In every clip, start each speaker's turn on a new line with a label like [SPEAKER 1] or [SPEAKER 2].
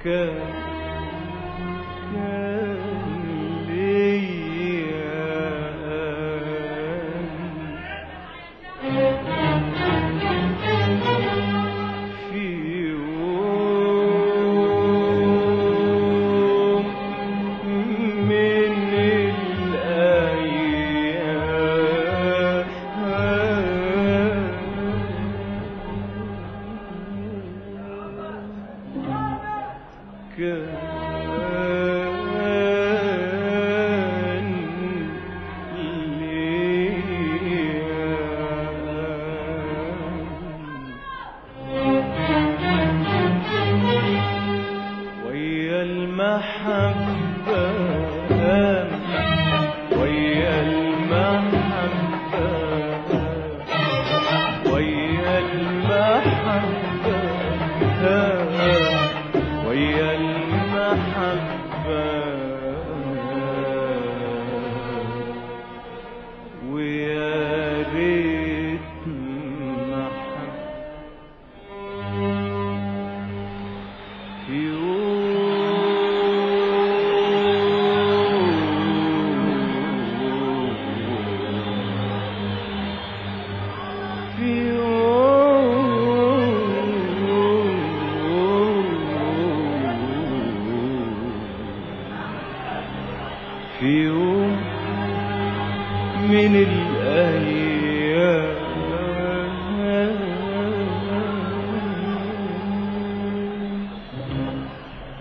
[SPEAKER 1] كان كان ليا في يوم من الأيام كان ليا ويا المحبة ويا المحبة ويا المحبة ويا المحبة ويا ريت محبة في يوم في يوم في يوم من الأيام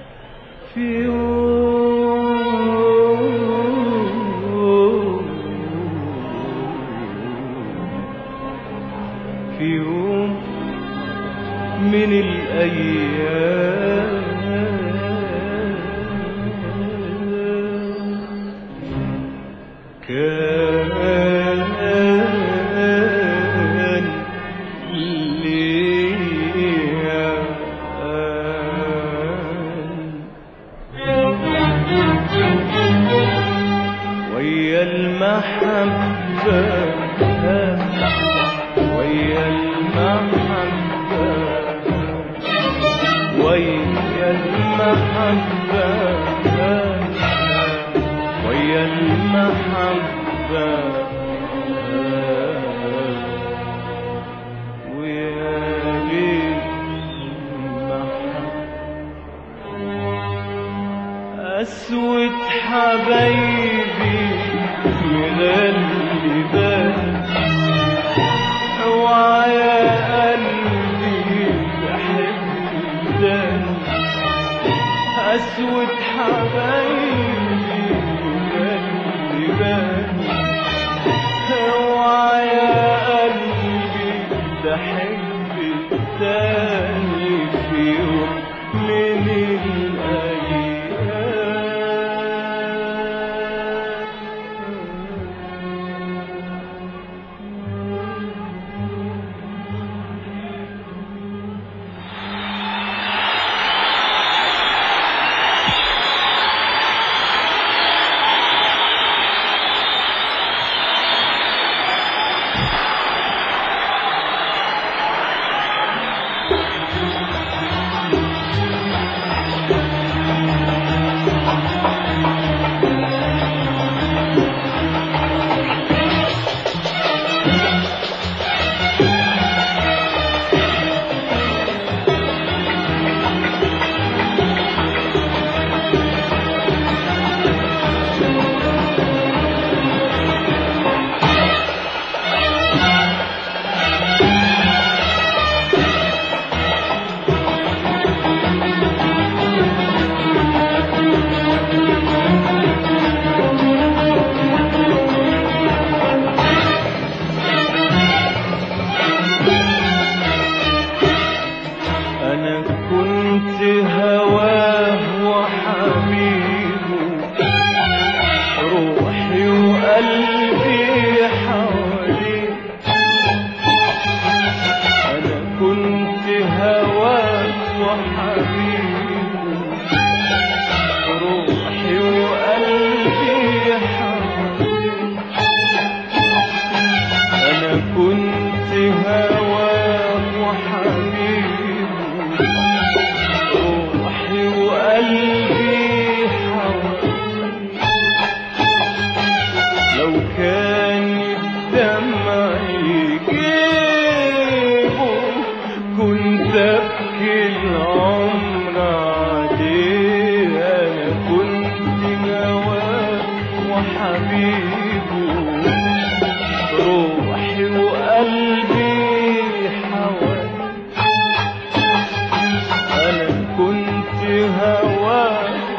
[SPEAKER 1] في يوم في يوم من الأيام كان ليا ويا المحبة ويا المحبة ويا المحبة ويا المحبة ويا ريت المحبة أسود حبايبي مغلبان اوعى يا قلبي تحب تاني أسود حبايبي مغلبان اوعى يا قلبي تحب تاني في يوم من الأيام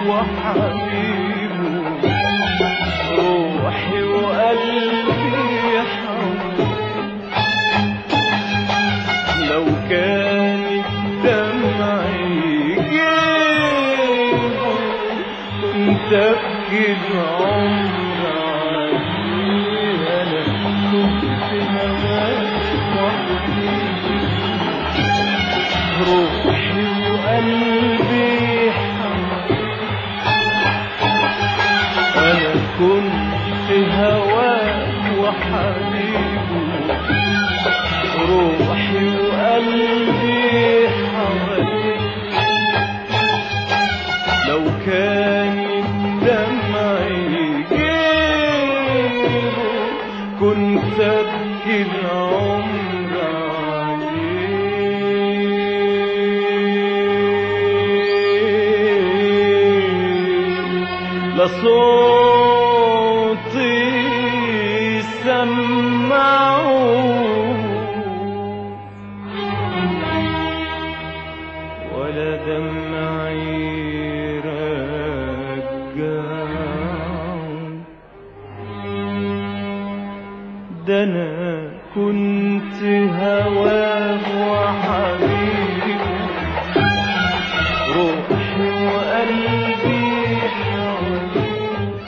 [SPEAKER 1] وحبيبه روحي وقلبي حب لو كان الدمع يجيبه كنت ابكي العمر عليه انا كنت هواك وحبيبي روحي وقلبي حب انا كنت هواك وحبيبي روحي وقلبي حواليك لو كان الدمع يجيبه كنت ابكي العمر عليه لصوتي سمعوا ولا دمعي رجعوا ده انا كنت هواه وحبيبي روحي وقلبي حواليك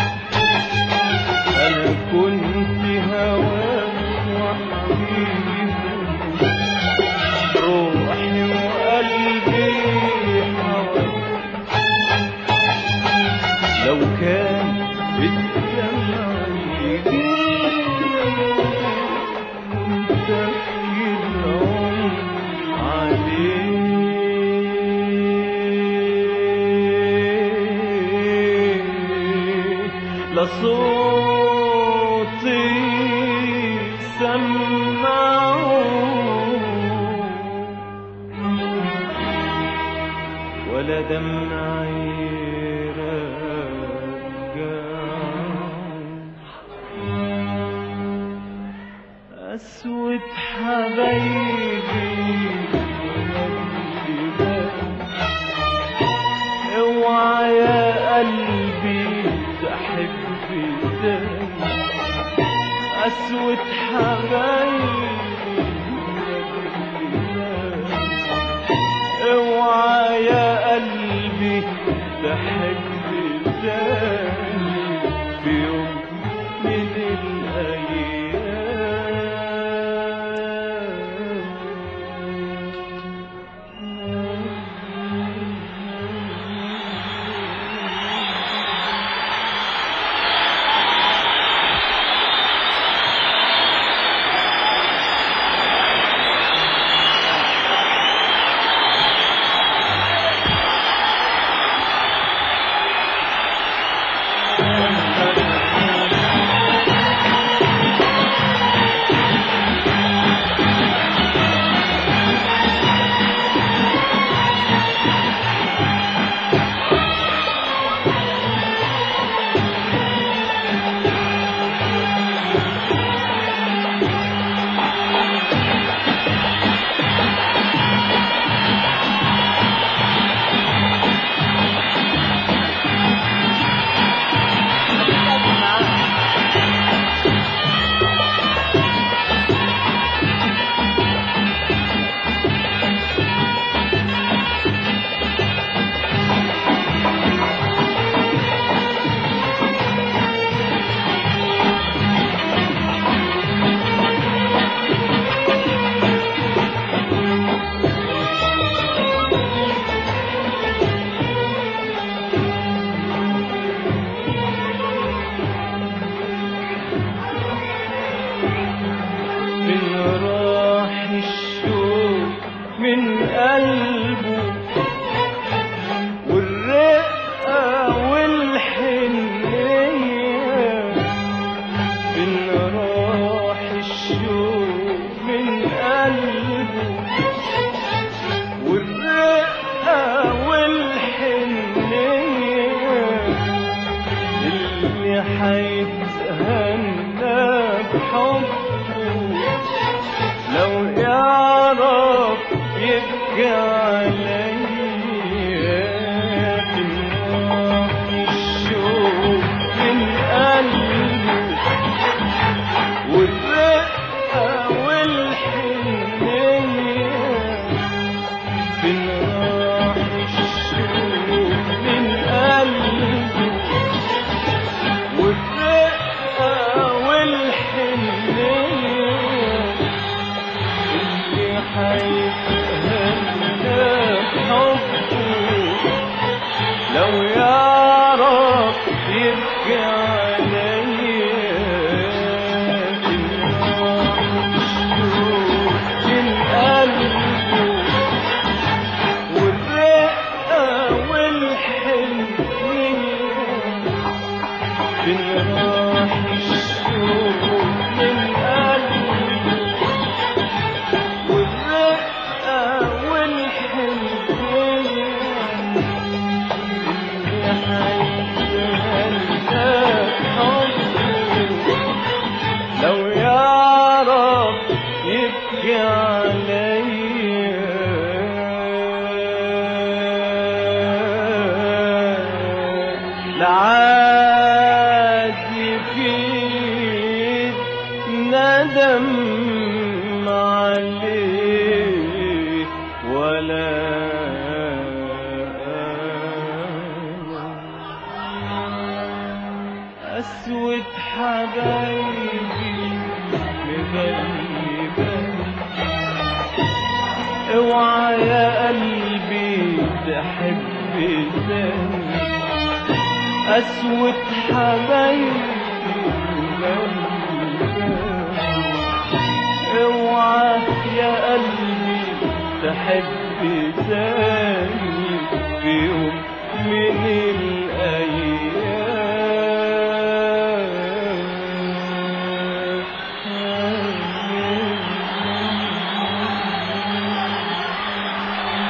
[SPEAKER 1] انا كنت هواه وحبيبي روحي وقلبي حواليك لو كان الدمع يجيب كنت أبكي العمر عليه لصوتي سمعوا ولا دمعي رجع أسود حبايبي اوعى يا قلبي تحب تاني أسود حبايبي اوعى يا قلبي تحب تاني في يوم من الأيام إن راح الشوق من قلبه والرقة والحنية إن راح الشوق من قلبه والرقة والحنية اللي حيتهنى بحبه لو يعرف يبكي عليا إن لو يعرف يبكي عليا من قلبه والرقة والحنية فين راح الشوق من قلبي والرقة والحنية اللي حيتهنى حبي لو يعرف يبكي عليا لعاد يفيد ندم عليه ولا أسود حبايبي مغلبة اوعى يا قلبي تحب تاني أسود حبايبي مغلبة اوعى يا قلبي تحب تاني في يوم من الأيام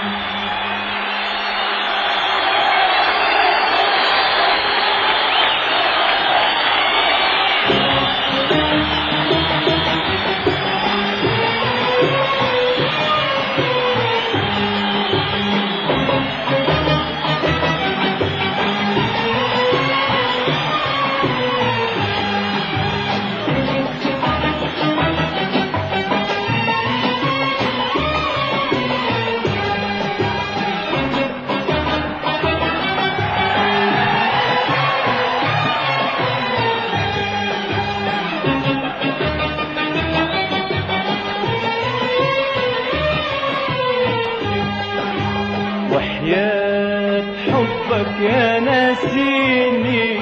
[SPEAKER 1] وحياة حبك يا ناسيني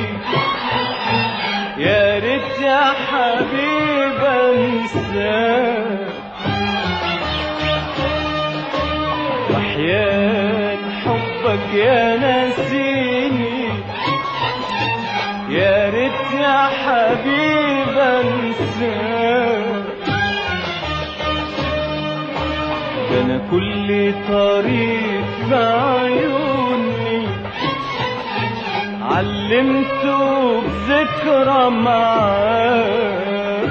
[SPEAKER 1] يا ريت يا حبيب انساك وحياة حبك يا ناسيني يا ريت يا حبيب انساك ده انا كل طريق بعيوني علمته بذكرى معاك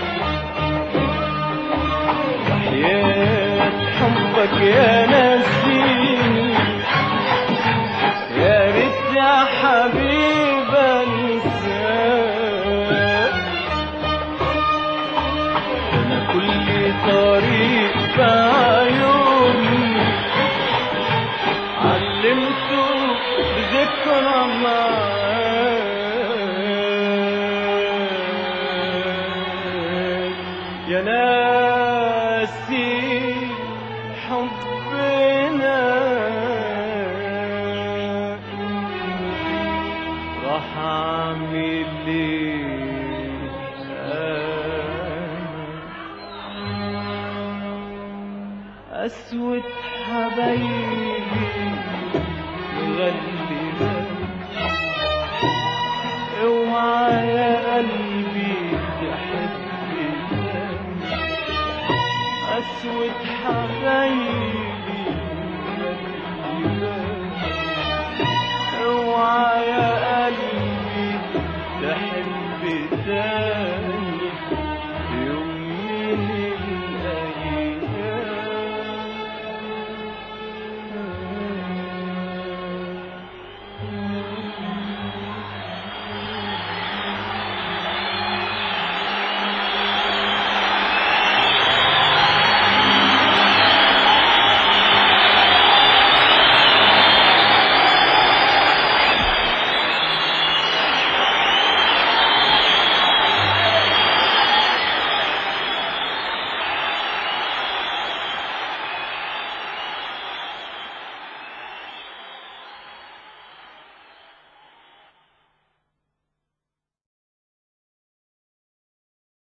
[SPEAKER 1] وحياة حبك يا نسيني يا ريت يا حبيب انساك انا كل طريق بعيوني علمته بذكرى معاك يا ناسي حبنا راح اعمل ايه أنا؟ أسود حبايبي غني